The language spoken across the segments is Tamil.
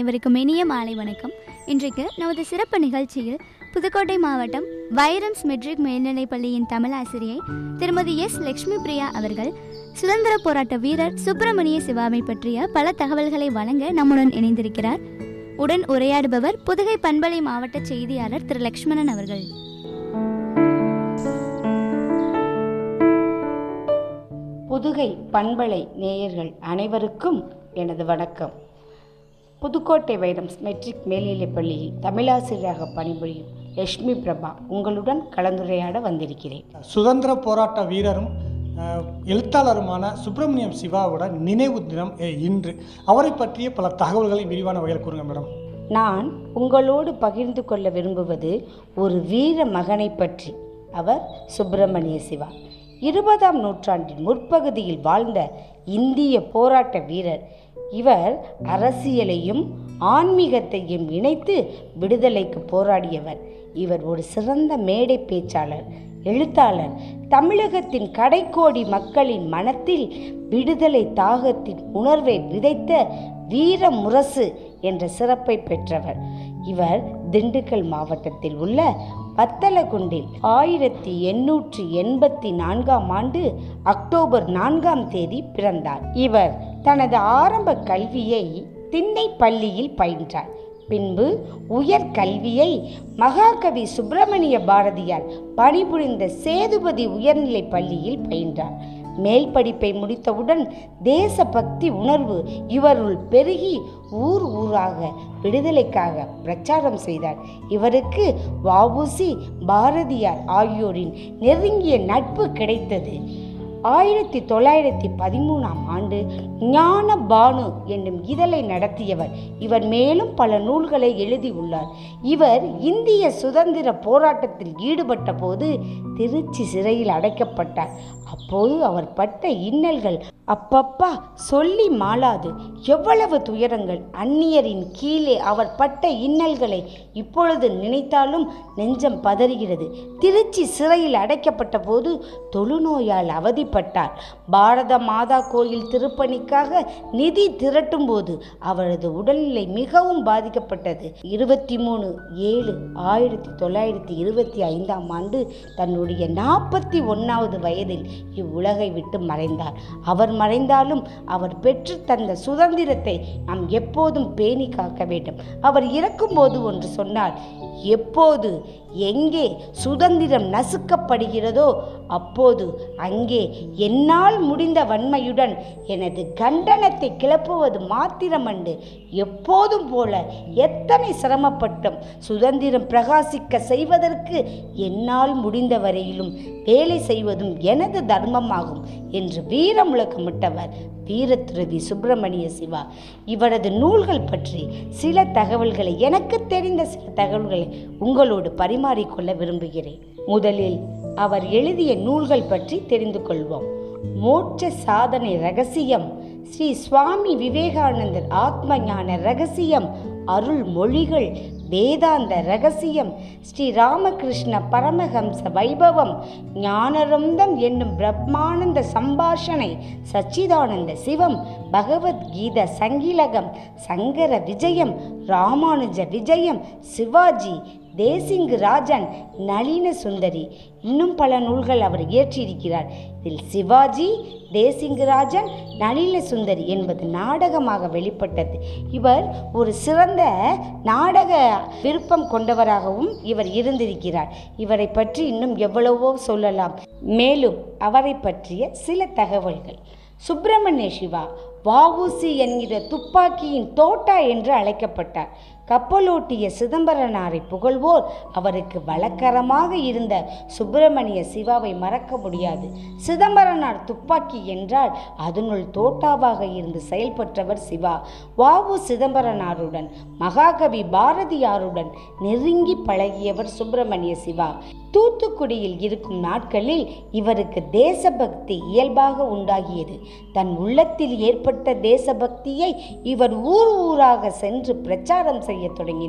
அனைவருக்கும் இனிய மாலை வணக்கம் இன்றைக்கு நமது சிறப்பு நிகழ்ச்சியில் புதுக்கோட்டை மாவட்டம் வைரம்ஸ் மெட்ரிக் மேல்நிலைப் பள்ளியின் தமிழாசிரியை திருமதி எஸ் லக்ஷ்மி பிரியா அவர்கள் சுதந்திர போராட்ட வீரர் சுப்பிரமணிய சிவாவை பற்றிய பல தகவல்களை வழங்க நம்முடன் இணைந்திருக்கிறார் உடன் உரையாடுபவர் புதுகை பண்பலை மாவட்ட செய்தியாளர் திரு லக்ஷ்மணன் அவர்கள் புதுகை பண்பலை நேயர்கள் அனைவருக்கும் எனது வணக்கம் புதுக்கோட்டை வைரம்ஸ் மெட்ரிக் மேல்நிலைப் பள்ளியில் தமிழாசிரியராக பணிபுரியும் லட்சுமி பிரபா உங்களுடன் கலந்துரையாட வந்திருக்கிறேன் சுதந்திர போராட்ட வீரரும் அஹ், எழுத்தாளருமான சுப்பிரமணியம் சிவாவோட நினைவு தினம் அஹ், இன்று அவரை பற்றிய பல தகவல்களை விரிவான வகையில் கூறுங்க மேடம் நான் உங்களோடு பகிர்ந்து கொள்ள விரும்புவது ஒரு வீர மகனை பற்றி அவர் சுப்பிரமணிய சிவா இருபதாம் நூற்றாண்டின் முற்பகுதியில் வாழ்ந்த இந்திய போராட்ட வீரர் இவர் அரசியலையும் ஆன்மீகத்தையும் இணைத்து விடுதலைக்கு போராடியவர் இவர் ஒரு சிறந்த மேடை பேச்சாளர் எழுத்தாளர் தமிழகத்தின் கடைக்கோடி மக்களின் மனத்தில் விடுதலை தாகத்தின் உணர்வை விதைத்த வீர முரசு என்ற சிறப்பை பெற்றவர் இவர் திண்டுக்கல் மாவட்டத்தில் உள்ள வத்தலகுண்டில் ஆயிரத்தி எண்ணூற்றி எண்பத்தி நான்காம் ஆண்டு அக்டோபர் நான்காம் தேதி பிறந்தார் இவர் தனது ஆரம்ப கல்வியை திண்ணை பள்ளியில் பயின்றார் பின்பு உயர் கல்வியை மகாகவி சுப்பிரமணிய பாரதியார் பணிபுரிந்த சேதுபதி உயர்நிலைப் பள்ளியில் பயின்றார் மேல் படிப்பை முடித்தவுடன் தேசபக்தி உணர்வு இவருள் பெருகி ஊர் ஊராக விடுதலைக்காக பிரச்சாரம் செய்தார் இவருக்கு வஉசி பாரதியார் ஆகியோரின் நெருங்கிய நட்பு கிடைத்தது ஆயிரத்தி தொள்ளாயிரத்தி பதிமூணாம் ஆண்டு ஞான பானு என்னும் இதழை நடத்தியவர் இவர் மேலும் பல நூல்களை எழுதியுள்ளார் இவர் இந்திய சுதந்திர போராட்டத்தில் ஈடுபட்ட போது திருச்சி சிறையில் அடைக்கப்பட்டார் அப்போது அவர் பட்ட இன்னல்கள் அப்பப்பா சொல்லி மாளாது எவ்வளவு துயரங்கள் அந்நியரின் கீழே அவர் பட்ட இன்னல்களை இப்பொழுது நினைத்தாலும் நெஞ்சம் பதறுகிறது திருச்சி சிறையில் அடைக்கப்பட்ட போது தொழுநோயால் அவதிப்பட்டார் பாரத மாதா கோயில் திருப்பணிக்காக நிதி திரட்டும் போது அவரது உடல்நிலை மிகவும் பாதிக்கப்பட்டது இருபத்தி மூணு ஏழு ஆயிரத்தி தொள்ளாயிரத்தி இருபத்தி ஐந்தாம் ஆண்டு தன்னுடைய நாற்பத்தி ஒன்றாவது வயதில் இவ்வுலகை விட்டு மறைந்தார் அவர் மறைந்தாலும் அவர் பெற்று தந்த சுதந்திரத்தை நாம் எப்போதும் பேணி காக்க வேண்டும் அவர் இறக்கும்போது ஒன்று சொன்னார் எப்போது எங்கே சுதந்திரம் நசுக்கப்படுகிறதோ அப்போது அங்கே என்னால் முடிந்த வன்மையுடன் எனது கண்டனத்தை கிளப்புவது மாத்திரமன்று எப்போதும் போல எத்தனை சிரமப்பட்டும் சுதந்திரம் பிரகாசிக்க செய்வதற்கு என்னால் முடிந்த வரையிலும் வேலை செய்வதும் எனது தர்மமாகும் என்று வீர முழக்கமிட்டவர் வீரத்துறவி சுப்பிரமணிய சிவா இவரது நூல்கள் பற்றி சில தகவல்களை எனக்கு தெரிந்த சில தகவல்களை உங்களோடு பரிமாறிக்கொள்ள விரும்புகிறேன் முதலில் அவர் எழுதிய நூல்கள் பற்றி தெரிந்து கொள்வோம் மோட்ச சாதனை ரகசியம் ஸ்ரீ சுவாமி விவேகானந்தர் ஆத்ம ஞான ரகசியம் அருள் மொழிகள் வேதாந்த ரகசியம் ஸ்ரீ ராமகிருஷ்ண பரமஹம்ச வைபவம் ஞானரந்தம் என்னும் பிரம்மானந்த சம்பாஷணை சச்சிதானந்த சிவம் பகவத்கீத சங்கிலகம் சங்கர விஜயம் ராமானுஜ விஜயம் சிவாஜி தேசிங்கு ராஜன் நளின சுந்தரி இன்னும் பல நூல்கள் அவர் இயற்றியிருக்கிறார் இதில் சிவாஜி தேசிங்கு ராஜன் நளின சுந்தரி என்பது நாடகமாக வெளிப்பட்டது இவர் ஒரு சிறந்த நாடக விருப்பம் கொண்டவராகவும் இவர் இருந்திருக்கிறார் இவரை பற்றி இன்னும் எவ்வளவோ சொல்லலாம் மேலும் அவரை பற்றிய சில தகவல்கள் சுப்பிரமணிய சிவா வஉசி என்கிற துப்பாக்கியின் தோட்டா என்று அழைக்கப்பட்டார் கப்பலோட்டிய சிதம்பரனாரை புகழ்வோர் அவருக்கு வழக்கரமாக இருந்த சுப்பிரமணிய சிவாவை மறக்க முடியாது சிதம்பரனார் துப்பாக்கி என்றால் அதனுள் தோட்டாவாக இருந்து செயல்பட்டவர் சிவா வாவு சிதம்பரனாருடன் மகாகவி பாரதியாருடன் நெருங்கி பழகியவர் சுப்பிரமணிய சிவா தூத்துக்குடியில் இருக்கும் நாட்களில் இவருக்கு தேசபக்தி இயல்பாக உண்டாகியது தன் உள்ளத்தில் ஏற்பட்ட தேசபக்தியை இவர் ஊர் ஊராக சென்று பிரச்சாரம் செய்ய தொடங்கினார்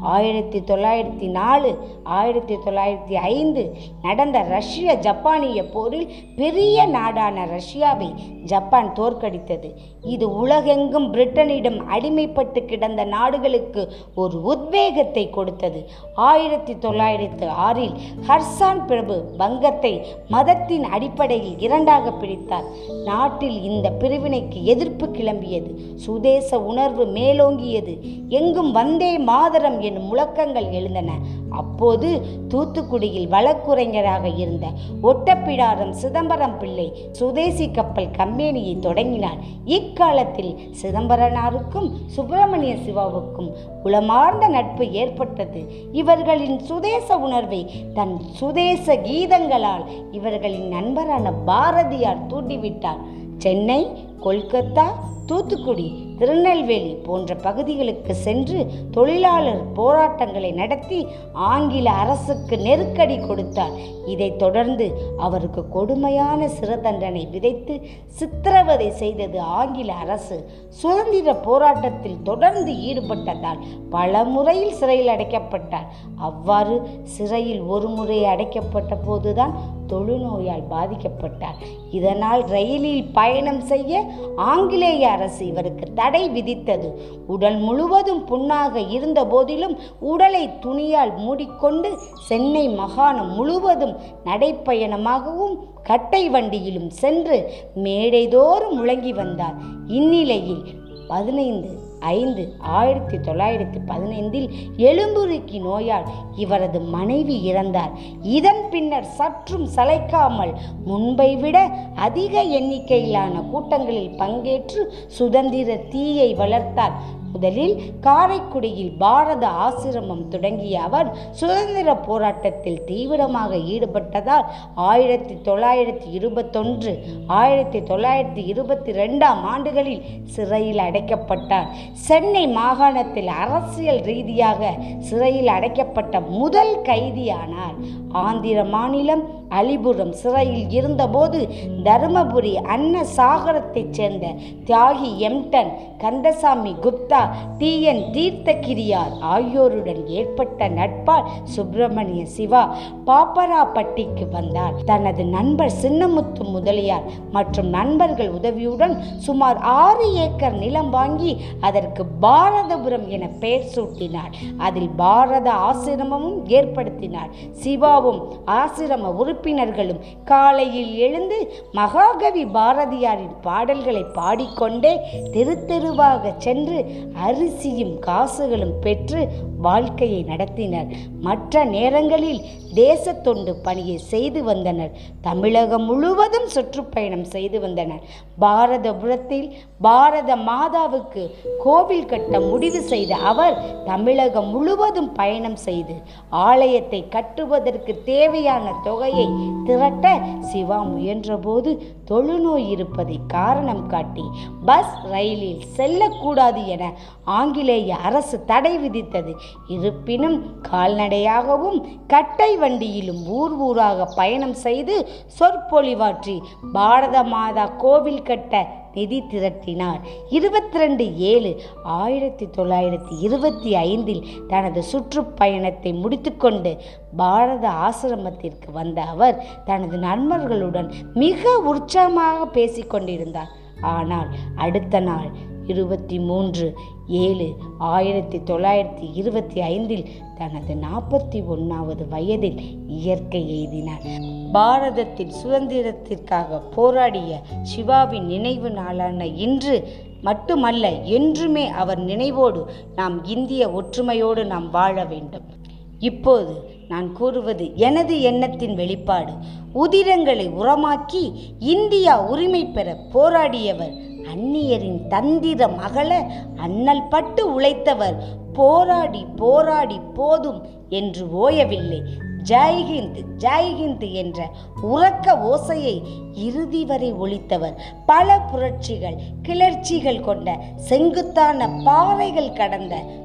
ஆயிரத்தி தொள்ளாயிரத்தி நாலு ஆயிரத்தி தொள்ளாயிரத்தி ஐந்து நடந்த ரஷ்ய ஜப்பானிய போரில் பெரிய நாடான ரஷ்யாவை ஜப்பான் தோற்கடித்தது இது உலகெங்கும் பிரிட்டனிடம் அடிமைப்பட்டு கிடந்த நாடுகளுக்கு ஒரு உத்வேகத்தை கொடுத்தது ஆயிரத்தி தொள்ளாயிரத்து ஆறில் ஹர்சான் பிரபு வங்கத்தை மதத்தின் அடிப்படையில் இரண்டாக பிரித்தார் நாட்டில் இந்த பிரிவினைக்கு எதிர்ப்பு கிளம்பியது சுதேச உணர்வு மேலோங்கியது எங்கும் வந்தே மாதரம் என்னும் முழக்கங்கள் எழுந்தன அப்போது தூத்துக்குடியில் வழக்குரைஞராக இருந்த ஒட்டப்பிடாரம் சிதம்பரம் பிள்ளை சுதேசி கப்பல் கம்பெனியை தொடங்கினார் இக்காலத்தில் சிதம்பரனாருக்கும் சுப்பிரமணிய சிவாவுக்கும் உளமார்ந்த நட்பு ஏற்பட்டது இவர்களின் சுதேச உணர்வை தன் சுதேச கீதங்களால் இவர்களின் நண்பரான பாரதியார் தூண்டிவிட்டார் சென்னை கொல்கத்தா தூத்துக்குடி திருநெல்வேலி போன்ற பகுதிகளுக்கு சென்று தொழிலாளர் போராட்டங்களை நடத்தி ஆங்கில அரசுக்கு நெருக்கடி கொடுத்தார் இதைத் தொடர்ந்து அவருக்கு கொடுமையான சிறை தண்டனை விதைத்து சித்திரவதை செய்தது ஆங்கில அரசு சுதந்திர போராட்டத்தில் தொடர்ந்து ஈடுபட்டதால் பல முறையில் சிறையில் அடைக்கப்பட்டார் அவ்வாறு சிறையில் ஒரு முறை அடைக்கப்பட்ட போதுதான் தொழுநோயால் பாதிக்கப்பட்டார் இதனால் ரயிலில் பயணம் செய்ய ஆங்கிலேய அரசு இவருக்கு தடை விதித்தது உடல் முழுவதும் புண்ணாக இருந்த போதிலும் உடலை துணியால் மூடிக்கொண்டு சென்னை மாகாணம் முழுவதும் நடைப்பயணமாகவும் கட்டை வண்டியிலும் சென்று மேடைதோறும் முழங்கி வந்தார் இந்நிலையில் பதினைந்து ஐந்து ஆயிரத்தி தொள்ளாயிரத்தி பதினைந்தில் எலும்புருக்கி நோயால் இவரது மனைவி இறந்தார் இதன் பின்னர் சற்றும் சளைக்காமல் முன்பை விட அதிக எண்ணிக்கையிலான கூட்டங்களில் பங்கேற்று சுதந்திர தீயை வளர்த்தார் முதலில் காரைக்குடியில் பாரத ஆசிரமம் தொடங்கிய அவர் சுதந்திர போராட்டத்தில் தீவிரமாக ஈடுபட்டதால் ஆயிரத்தி தொள்ளாயிரத்தி இருபத்தொன்று ஆயிரத்தி தொள்ளாயிரத்தி இருபத்தி ரெண்டாம் ஆண்டுகளில் சிறையில் அடைக்கப்பட்டார் சென்னை மாகாணத்தில் அரசியல் ரீதியாக சிறையில் அடைக்கப்பட்ட முதல் கைதியானார் ஆந்திர மாநிலம் அலிபுரம் சிறையில் இருந்தபோது தருமபுரி அன்ன சாகரத்தைச் சேர்ந்த தியாகி Emden Kandasamy Gupta T N Theerthagiriyar ஆகியோருடன் ஏற்பட்ட நட்பால் சுப்பிரமணிய சிவா பாப்பராப்பட்டிக்கு வந்தார் தனது நண்பர் சின்னமுத்து முதலியார் மற்றும் நண்பர்கள் உதவியுடன் சுமார் ஆறு ஏக்கர் நிலம் வாங்கி அதற்கு பாரதபுரம் என பெயர் சூட்டினார் அதில் பாரத ஆசிரமமும் ஏற்படுத்தினார் சிவாவும் ஆசிரம உறுப்பினர்களும் காலையில் எழுந்து மகாகவி பாரதியாரின் பாடல்களை பாடிக்கொண்டே தெரு தெருவாக சென்று அரிசியும் காசுகளும் பெற்று வாழ்க்கையை நடத்தினர் மற்ற நேரங்களில் தேசத்தொண்டு பணியை செய்து வந்தனர் தமிழகம் முழுவதும் சுற்றுப்பயணம் செய்து வந்தனர் பாரதபுரத்தில் பாரத மாதாவுக்கு கோவில் கட்ட முடிவு செய்த அவர் தமிழகம் முழுவதும் பயணம் செய்து ஆலயத்தை கட்டுவதற்கு தேவையான தொகையை திரட்ட சிவா முயன்றபோது தொழுநோய் இருப்பதை காரணம் காட்டி பஸ் ரயிலில் செல்லக்கூடாது என ஆங்கிலேய அரசு தடை விதித்தது இருப்பினும் கால்நடையாகவும் கட்டை வண்டியிலும் ஊர் ஊராக பயணம் செய்து சொற்பொழிவாற்றி பாரத மாதா கோவில் கட்ட நிதி திரட்டினார் இருபத்தி ரெண்டு ஏழு ஆயிரத்தி தொள்ளாயிரத்தி இருபத்தி ஐந்தில் தனது சுற்றுப்பயணத்தை முடித்துக்கொண்டு பாரத ஆசிரமத்திற்கு வந்த அவர் தனது நண்பர்களுடன் மிக உற்சாகமாக பேசிக்கொண்டிருந்தார் ஆனால் அடுத்த நாள் இருபத்தி மூன்று ஏழு ஆயிரத்தி தொள்ளாயிரத்தி இருபத்தி ஐந்தில் தனது நாற்பத்தி ஒன்றாவது வயதில் இயற்கை எய்தினார் பாரதத்தின் சுதந்திரத்திற்காக போராடிய சிவாவின் நினைவு நாளான இன்று மட்டுமல்ல என்றுமே அவர் நினைவோடு நாம் இந்திய ஒற்றுமையோடு நாம் வாழ வேண்டும் இப்போது நான் கூறுவது எனது எண்ணத்தின் வெளிப்பாடு உதிரங்களை உரமாக்கி இந்தியா உரிமை பெற போராடியவர் அந்நியரின் தந்திர மகள அண்ணல் பட்டு உழைத்தவர் போராடி போராடி போதும் என்று ஓயவில்லை ஜெய்ஹிந்த் ஜெய்ஹிந்த் என்ற உறக்க ஓசையை இறுதி வரை ஒலித்தவர் பல புரட்சிகள் கிளர்ச்சிகள் கொண்ட செங்குத்தான பாறைகள் கடந்த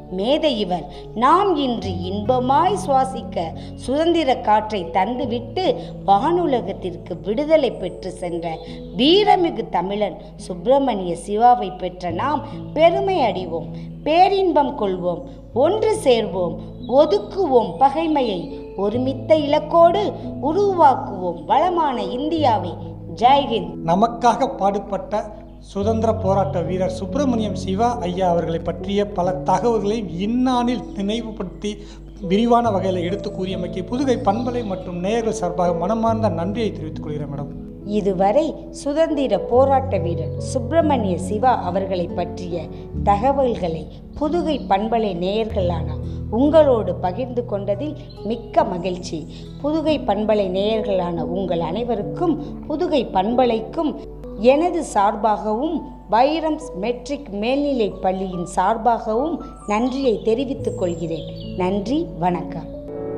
மேதை இவர் நாம் இன்று இன்பமாய் சுவாசிக்க சுதந்திர காற்றை தந்துவிட்டு வானுலகத்திற்கு விடுதலை பெற்று சென்ற வீரமிகு தமிழன் சுப்பிரமணிய சிவாவை பெற்ற நாம் பெருமை அடைவோம் பேரின்பம் கொள்வோம் ஒன்று சேர்வோம் ஒதுக்குவோம் பகைமையை ஒருமித்த இலக்கோடு உருவாக்குவோம் வளமான இந்தியாவை ஜெய்ஹிந்த் நமக்காக பாடுபட்ட சுதந்திர போராட்ட வீரர் சுப்பிரமணியம் சிவா ஐயா அவர்களை பற்றிய பல தகவல்களை இந்நாளில் நினைவுபடுத்தி விரிவான வகையில் எடுத்து கூறியமைக்கு புதுகை பண்பலை மற்றும் நேயர்கள் சார்பாக மனமார்ந்த நன்றியை தெரிவித்துக் கொள்கிறேன் மேடம் இதுவரை சுதந்திர போராட்ட வீரர் சுப்பிரமணிய சிவா அவர்களை பற்றிய தகவல்களை புதுகை பண்பலை நேயர்களான உங்களோடு பகிர்ந்து கொண்டதில் மிக்க மகிழ்ச்சி புதுகை பண்பலை நேயர்களான உங்கள் அனைவருக்கும் புதுகை பண்பலைக்கும் எனது சார்பாகவும் வைரம்ஸ் மெட்ரிக் மேல்நிலைப் பள்ளியின் சார்பாகவும் நன்றியை தெரிவித்துக் கொள்கிறேன் நன்றி வணக்கம்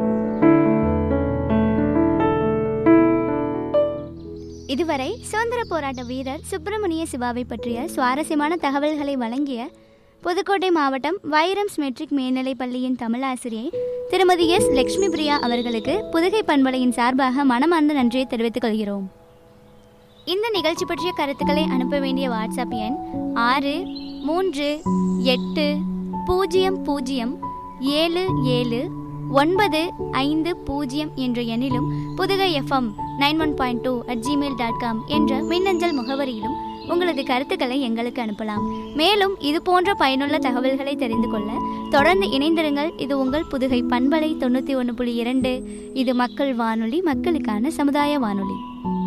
இதுவரை சுதந்திர போராட்ட வீரர் சுப்பிரமணிய சிவாவை பற்றிய சுவாரஸ்யமான தகவல்களை வழங்கிய புதுக்கோட்டை மாவட்டம் வைரம்ஸ் மெட்ரிக் மேல்நிலைப் பள்ளியின் தமிழாசிரியை திருமதி எஸ் லக்ஷ்மி பிரியா அவர்களுக்கு புதுகை பண்பலையின் சார்பாக மனமார்ந்த நன்றியை தெரிவித்துக் கொள்கிறோம் இந்த நிகழ்ச்சி பற்றிய கருத்துக்களை அனுப்ப வேண்டிய வாட்ஸ்அப் எண் ஆறு மூன்று எட்டு பூஜ்ஜியம் பூஜ்ஜியம் ஏழு ஏழு ஒன்பது ஐந்து பூஜ்ஜியம் என்ற எண்ணிலும் Pudugai FM nine one point two at Gmail dot com என்ற மின்னஞ்சல் முகவரியிலும் உங்களது கருத்துக்களை எங்களுக்கு அனுப்பலாம் மேலும் இது போன்ற பயனுள்ள தகவல்களை தெரிந்து கொள்ள தொடர்ந்து இணைந்திருங்கள் இது உங்கள் புதுகை பண்பலை தொண்ணூற்றி ஒன்று புள்ளி இரண்டு இது மக்கள் வானொலி மக்களுக்கான சமுதாய வானொலி